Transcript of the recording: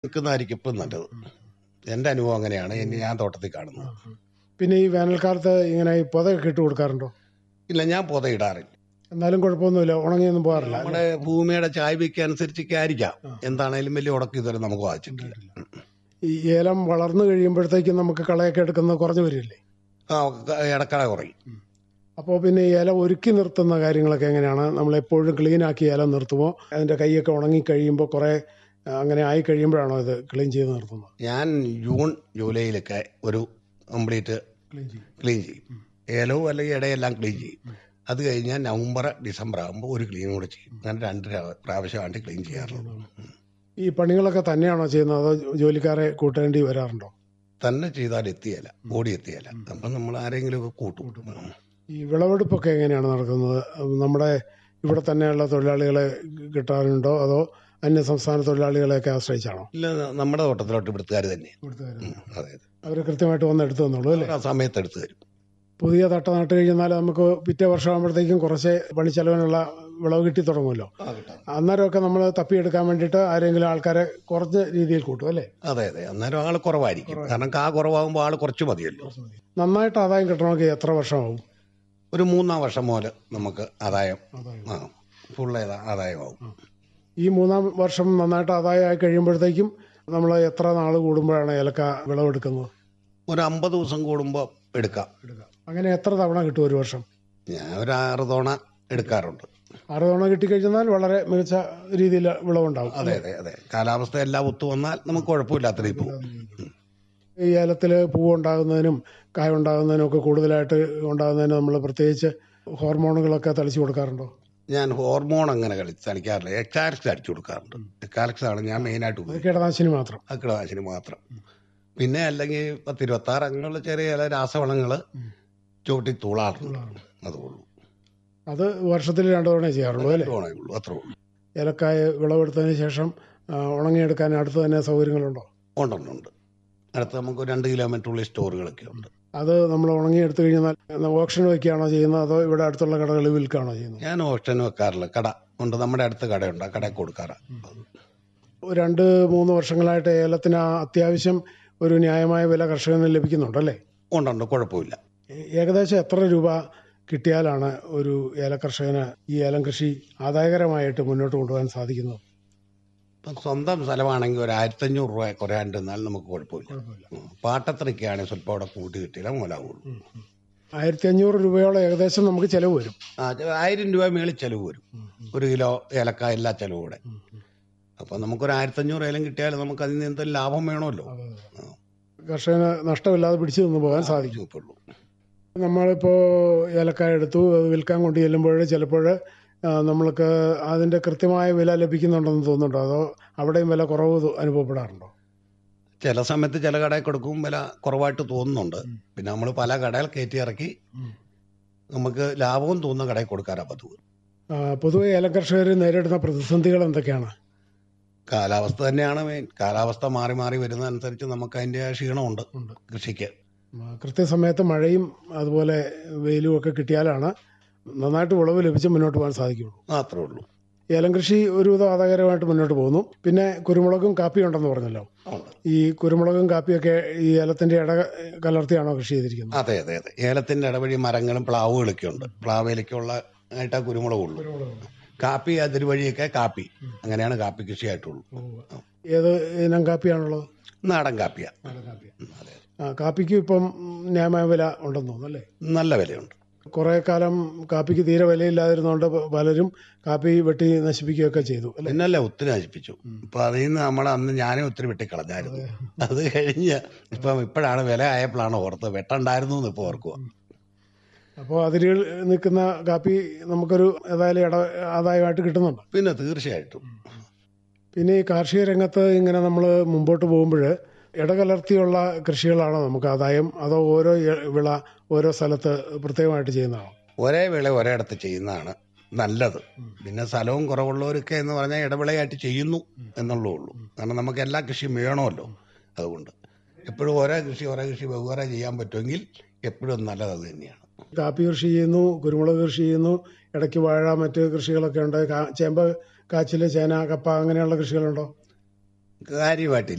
നിൽക്കുന്നതായിരിക്കും ഇപ്പം നല്ലത് എൻ്റെ അനുഭവം അങ്ങനെയാണ് എന്നെ ഞാൻ തോട്ടത്തിൽ കാണുന്നത് പിന്നെ ഈ വേനൽക്കാലത്ത് ഇങ്ങനെ ഈ പൊതയൊക്കെ ഇട്ട് കൊടുക്കാറുണ്ടോ ഇല്ല ഞാൻ പുതയിടാറില്ല എന്നാലും കുഴപ്പമൊന്നുമില്ല ഉണങ്ങിയൊന്നും പോകാറില്ല നമ്മുടെ ഭൂമിയുടെ ചായ്വയ്ക്ക് അനുസരിച്ചൊക്കെ ആയിരിക്കാം എന്താണേലും വലിയ ഉടക്ക് ഇതുവരെ നമുക്ക് വായിച്ചിട്ടില്ല ഈ ഏലം വളർന്നു കഴിയുമ്പോഴത്തേക്കും നമുക്ക് കളയൊക്കെ എടുക്കുന്നത് കുറഞ്ഞു വരില്ലേ ആ ഇടക്കട കുറയും അപ്പോൾ പിന്നെ ഈ ഇല ഒരുക്കി നിർത്തുന്ന കാര്യങ്ങളൊക്കെ എങ്ങനെയാണ് നമ്മൾ എപ്പോഴും ക്ലീൻ ആക്കി ഇല നിർത്തുമോ അതിന്റെ കൈയൊക്കെ ഉണങ്ങി കഴിയുമ്പോൾ കുറെ ആ, അങ്ങനെ ആയി കഴിയുമ്പോഴാണോ ഇത് ക്ലീൻ ചെയ്ത് നിർത്തുന്നത് ഞാൻ ജൂൺ ജൂലൈയിലൊക്കെ ഒരു കംപ്ലീറ്റ് ക്ലീൻ ചെയ്യും ക്ലീൻ ചെയ്യും ഏലവും അല്ലെങ്കിൽ ഇടയെല്ലാം ക്ലീൻ ചെയ്യും അത് കഴിഞ്ഞാൽ നവംബർ ഡിസംബർ ആകുമ്പോൾ ഒരു ക്ലീൻ കൂടെ ചെയ്യും അങ്ങനെ രണ്ട് പ്രാ- പ്രാവശ്യമായിട്ട് ക്ലീൻ ചെയ്യാറുള്ളൂ ഈ പണികളൊക്കെ തന്നെയാണോ ചെയ്യുന്നത് അതോ ജോലിക്കാരെ കൂട്ടേണ്ടി വരാറുണ്ടോ തന്നെ ചെയ്താൽ എത്തിയല്ല ഓടി എത്തിയല്ല അപ്പം നമ്മൾ ആരെങ്കിലും ഒക്കെ കൂട്ടും ഉം. ഈ വിളവെടുപ്പൊക്കെ എങ്ങനെയാണ് നടക്കുന്നത് അത് നമ്മുടെ ഇവിടെ തന്നെയുള്ള തൊഴിലാളികളെ കിട്ടാറുണ്ടോ അതോ അന്യ സംസ്ഥാന തൊഴിലാളികളെയൊക്കെ ആശ്രയിച്ചാണോ ഇല്ല നമ്മുടെ തോട്ടത്തിലോട്ട് ഇവിടുത്തുകാർ തന്നെ അതെ അവർ കൃത്യമായിട്ട് വന്ന് എടുത്തു തന്നോളൂ അല്ലേ ആ സമയത്ത് എടുത്തു തരും പുതിയ തട്ട നട്ട് കഴിഞ്ഞാൽ നമുക്ക് പിറ്റേ വർഷമാകുമ്പോഴത്തേക്കും കുറച്ച് പണിച്ചെലവിനുള്ള വിളവ് കിട്ടി തുടങ്ങുമല്ലോ അന്നേരമൊക്കെ നമ്മൾ തപ്പിയെടുക്കാൻ വേണ്ടിയിട്ട് ആരെങ്കിലും ആൾക്കാരെ കുറഞ്ഞ രീതിയിൽ കൂട്ടും അല്ലേ അതെ അതെ അന്നേരം ആൾ കുറവായിരിക്കും കാരണം കാ കുറവാകുമ്പോൾ ആൾ കുറച്ച് മതിയല്ലോ നന്നായിട്ട് ആദായം കിട്ടണമെങ്കിൽ എത്ര വർഷമാവും ഒരു മൂന്നാം വർഷം മുതൽ നമുക്ക് ആദായം ആ ഫുൾ ആദായമാവും ഈ മൂന്നാം വർഷം നന്നായിട്ട് ആദായമായി കഴിയുമ്പോഴത്തേക്കും നമ്മൾ എത്ര നാൾ കൂടുമ്പോഴാണ് ഏലക്ക വിളവെടുക്കുന്നത് ഒരു അമ്പത് ദിവസം കൂടുമ്പോൾ എടുക്കാം അങ്ങനെ എത്ര തവണ കിട്ടും ഒരു വർഷം ഞാൻ ഒരു ആറ് തവണ എടുക്കാറുണ്ട് ആറ് തവണ കിട്ടിക്കഴിഞ്ഞാൽ വളരെ മികച്ച രീതിയിൽ വിളവുണ്ടാവും അതെ അതെ അതെ കാലാവസ്ഥ എല്ലാം ഒത്തു വന്നാൽ നമുക്ക് കുഴപ്പമില്ലാത്ത രീതി പോകും ഈ ഏലത്തിൽ പൂവുണ്ടാകുന്നതിനും കായ ഉണ്ടാകുന്നതിനും ഒക്കെ കൂടുതലായിട്ട് ഉണ്ടാകുന്നതിന് നമ്മൾ പ്രത്യേകിച്ച് ഹോർമോണുകളൊക്കെ തളിച്ചു കൊടുക്കാറുണ്ടോ ഞാൻ ഹോർമോൺ അങ്ങനെ കളി തളിക്കാറില്ല എക്കാലക്സ് അടിച്ചു കൊടുക്കാറുണ്ട് എക്കാലക്സ് ആണ് ഞാൻ മെയിനായിട്ട് അത് ഉപയോഗിക്കുന്നത് കീടനാശിനി മാത്രം അക്കിടവാശിന് മാത്രം പിന്നെ അല്ലെങ്കിൽ പത്ത് ഇരുപത്തി ആറ് അങ്ങനെയുള്ള ചെറിയ ചില രാസവളങ്ങൾ ചുവട്ടി തൂളാറുണ്ട് അതുള്ളൂ അത് വർഷത്തിൽ രണ്ടു തവണ ചെയ്യാറുള്ളൂ അല്ലേ ഉള്ളൂ അത്രേ ഉള്ളൂ ഏലക്കായ വിളവെടുത്തതിന് ശേഷം ആ, ഉണങ്ങിയെടുക്കാൻ അടുത്ത് തന്നെ സൗകര്യങ്ങളുണ്ടോ ഉണ്ടുണ്ടുണ്ട് അടുത്ത് നമുക്ക് ഒരു രണ്ട് കിലോമീറ്ററുള്ളിൽ സ്റ്റോറുകളൊക്കെ ഉണ്ട് അത് നമ്മൾ ഉണങ്ങിയെടുത്തു കഴിഞ്ഞാൽ ഓപ്ഷൻ വയ്ക്കുകയാണോ ചെയ്യുന്നത് അതോ ഇവിടെ അടുത്തുള്ള കടകളിൽ വിൽക്കുകയാണോ ചെയ്യുന്നത് ഞാൻ ഓപ്ഷൻ വെക്കാറില്ല കട ഉണ്ട് നമ്മുടെ അടുത്ത് കടയുണ്ട് ആ കടയിൽ കൊടുക്കാറാണ് രണ്ട് മൂന്ന് വർഷങ്ങളായിട്ട് ഏലത്തിന് ആ അത്യാവശ്യം ഒരു ന്യായമായ വില കർഷകന് ലഭിക്കുന്നുണ്ടല്ലേ ഉണ്ടുണ്ട് കുഴപ്പമില്ല ഏ- ഏകദേശം എത്ര രൂപ കിട്ടിയാലാണ് ഒരു ഏല കർഷകന് ഈ ഏലം കൃഷി ആദായകരമായിട്ട് മുന്നോട്ട് കൊണ്ടുപോകാൻ സാധിക്കുന്നത് ഇപ്പം സ്വന്തം സ്ഥലമാണെങ്കിൽ ഒരു ആയിരത്തഞ്ഞൂറ് രൂപ കുറയാണ്ട് നിന്നാൽ നമുക്ക് കുഴപ്പമില്ല ഉം. പാട്ടത്തിനൊക്കെയാണെങ്കിൽ സ്വല്പം അവിടെ കൂട്ടി കിട്ടിയാലേ മുതലാവുള്ളൂ ആയിരത്തി അഞ്ഞൂറ് രൂപയോളം ഏകദേശം നമുക്ക് ചെലവ് വരും ആ ചെ- ആയിരം രൂപ മേളിൽ ചെലവ് വരും ഒരു കിലോ ഏലക്ക എല്ലാ ചെലവും കൂടെ അപ്പം നമുക്കൊരു ആയിരത്തഞ്ഞൂറ് ഏലം കിട്ടിയാൽ നമുക്ക് അതിൽ നിന്ന് എന്തെങ്കിലും ലാഭം വേണമല്ലോ ആ. കർഷകന് നഷ്ടമില്ലാതെ പിടിച്ചു നിന്ന് പോകാൻ സാധിക്കും ഇപ്പോഴുള്ളൂ നമ്മളിപ്പോൾ ഏലക്കായ എടുത്തു അത് വിൽക്കാൻ കൊണ്ട് ചെല്ലുമ്പോൾ ചിലപ്പോൾ നമ്മൾക്ക് അതിൻ്റെ കൃത്യമായ വില ലഭിക്കുന്നുണ്ടെന്ന് തോന്നുന്നുണ്ടോ അതോ അവിടെയും വില കുറവ് തോ- അനുഭവപ്പെടാറുണ്ടോ ചില സമയത്ത് ചില കടയിൽ കൊടുക്കും വില കുറവായിട്ട് തോന്നുന്നുണ്ട് പിന്നെ നമ്മൾ പല കടയിൽ കയറ്റി ഇറക്കി നമുക്ക് ലാഭവും തോന്നുന്ന കടയിൽ കൊടുക്കാറാ പതിവ് ആ, പൊതുവെ ഏലം കർഷകർ നേരിടുന്ന പ്രതിസന്ധികൾ എന്തൊക്കെയാണ് കാലാവസ്ഥ തന്നെയാണ് മെയിൻ കാലാവസ്ഥ മാറി മാറി വരുന്നതനുസരിച്ച് നമുക്ക് അതിൻ്റെ ക്ഷീണമുണ്ട് ഉണ്ട്. കൃഷിക്ക് ആ, കൃത്യസമയത്ത് മഴയും അതുപോലെ വെയിലും ഒക്കെ കിട്ടിയാലാണ് നന്നായിട്ട് വിളവ് ലഭിച്ച് മുന്നോട്ട് പോകാൻ സാധിക്കുള്ളൂ മാത്രമേ ഉള്ളൂ ഏലം കൃഷി ഒരുവിധം ആദായകരമായിട്ട് മുന്നോട്ട് പോകുന്നു പിന്നെ കുരുമുളകും കാപ്പിയും ഉണ്ടെന്ന് പറഞ്ഞല്ലോ ഉണ്ട്. ഈ കുരുമുളകും കാപ്പിയൊക്കെ ഈ ഏലത്തിന്റെ ഇട കലർത്തിയാണോ കൃഷി ചെയ്തിരിക്കുന്നത് അതെ അതെ അതെ ഏലത്തിന്റെ ഇടവഴി മരങ്ങളും പ്ലാവുകളൊക്കെ ഉണ്ട് പ്ലാവിലേക്കുള്ള ആയിട്ടാ കുരുമുളകുള്ളൂ കാപ്പി അതിര് വഴിയൊക്കെ കാപ്പി അങ്ങനെയാണ് കാപ്പി കൃഷിയായിട്ടുള്ളൂ ഏത് ഇനം കാപ്പിയാണുള്ളത് നാടൻ കാപ്പിയാ കാപ്പിയാണ് ഉം, അതെ ആ കാപ്പിക്ക് ഇപ്പം ന്യായമായ വില ഉണ്ടെന്ന് തോന്നുന്നു അല്ലേ നല്ല വിലയുണ്ട് കുറെ കാലം കാപ്പിക്ക് തീരെ വിലയില്ലാതിരുന്നതുകൊണ്ട് പ- പലരും കാപ്പി വെട്ടി നശിപ്പിക്കുകയൊക്കെ ചെയ്തു അല്ലേ പിന്നല്ല ഒത്തിരി നശിപ്പിച്ചു ഇപ്പൊ അതിൽ നിന്ന് നമ്മൾ അന്ന് ഞാനും ഒത്തിരി വെട്ടിക്കളഞ്ഞായിരുന്നു അത് കഴിഞ്ഞ് ഇപ്പം ഇപ്പോഴാണ് വില ആയപ്പോഴാണ് ഓർത്ത് വെട്ടണ്ടായിരുന്നു എന്ന് ഇപ്പൊ ഓർക്കുക അപ്പോൾ അതിൽ നിൽക്കുന്ന കാപ്പി നമുക്കൊരു ഏതായാലും ഇട ആദായമായിട്ട് കിട്ടുന്നുണ്ട് പിന്നെ തീർച്ചയായിട്ടും പിന്നെ ഈ കാർഷിക രംഗത്ത് ഇങ്ങനെ നമ്മൾ മുമ്പോട്ട് പോകുമ്പോൾ ഇടകലർത്തിയുള്ള കൃഷികളാണോ നമുക്ക് ആദായം അതോ ഓരോ ഇ- വിള ഓരോ സ്ഥലത്ത് പ്രത്യേകമായിട്ട് ചെയ്യുന്നതാണോ ഒരേ വിള ഒരിടത്ത് ചെയ്യുന്നതാണ് നല്ലത് പിന്നെ സ്ഥലവും കുറവുള്ളവരൊക്കെ എന്ന് പറഞ്ഞാൽ ഇടവിളയായിട്ട് ചെയ്യുന്നു എന്നുള്ളേ ഉള്ളൂ കാരണം നമുക്ക് എല്ലാ കൃഷിയും വേണമല്ലോ അതുകൊണ്ട് എപ്പോഴും ഓരോ കൃഷി ഓരോ കൃഷി വെവ്വേറെ ചെയ്യാൻ പറ്റുമെങ്കിൽ എപ്പോഴും നല്ലത് അത് തന്നെയാണ് കാപ്പി കൃഷി ചെയ്യുന്നു കുരുമുളക് കൃഷി ചെയ്യുന്നു ഇടയ്ക്ക് വാഴ മറ്റ് കൃഷികളൊക്കെ ഉണ്ട് കാ- ചേമ്പ് കാച്ചില് ചേന കപ്പ അങ്ങനെയുള്ള കൃഷികളുണ്ടോ കാര്യമായിട്ട്